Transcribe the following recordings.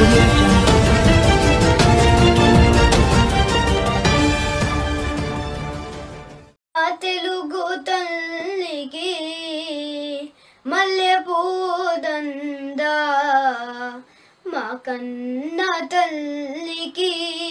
audio jungle. ఆ తెలుగు తల్లికి మల్లె పూదందా మా కన్న తల్లికి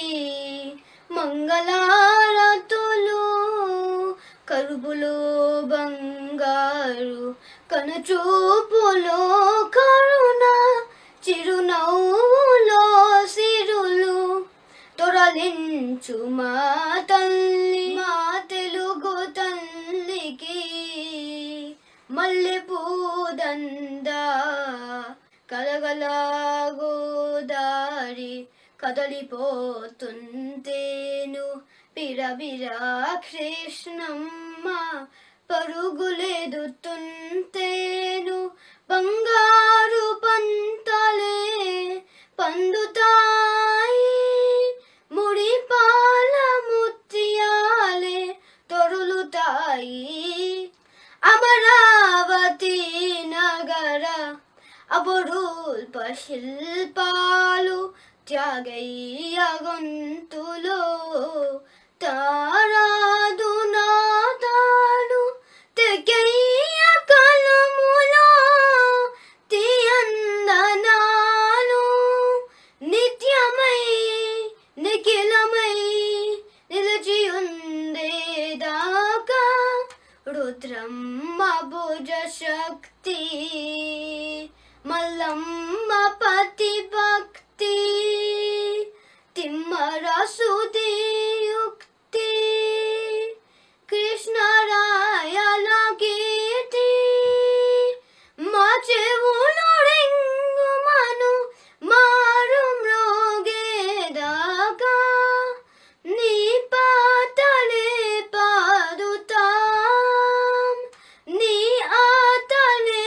మంగళారతులు కరుబులో బంగారు కనుచూపులో కరుణ చిరునవ్వులో సిరులు తొరలించు మా తల్లి మా తెలుగు తల్లికి మల్లె పూదందా కలగలా గోదారి కదలిపోతుంటేను బిరబిరా కృష్ణమ్మ పరుగులెదుతుంటేను బంగారు పంటలే పండుతాయి ముడి పాల ముత్యాలే తొరులుతాయి అమరావతి నగర అపురూల్ప శిల్పాలు త్యాగయ్య గొంతులో తారాదు నాదాలు తెగయ్య కలములో తీయందనాలు నిత్యమై నిఖిలమై నిలిచియుందేదాకా రుద్రమ్మ భుజ శక్తి మల్లమ్మ పతి భక్తి తిమ్మర సుధియుక్తి కృష్ణరాయల కీర్తి మా చెవులు రింగుమను మారు మ్రోగేదాకా నీ పాటలే పాడుతాం నీ ఆటలే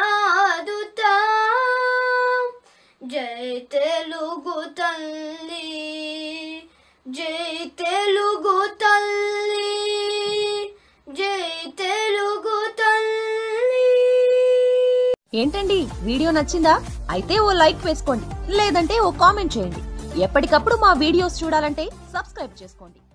ఆడుతాం జై తెలుగు తల్లి జై తెలుగు తల్లి జై తెలుగు తల్లి ఏంటండి వీడియో నచ్చిందా అయితే ఓ లైక్ వేసుకోండి లేదంటే ఓ కామెంట్ చేయండి ఎప్పటికప్పుడు మా వీడియోస్ చూడాలంటే సబ్స్క్రైబ్ చేసుకోండి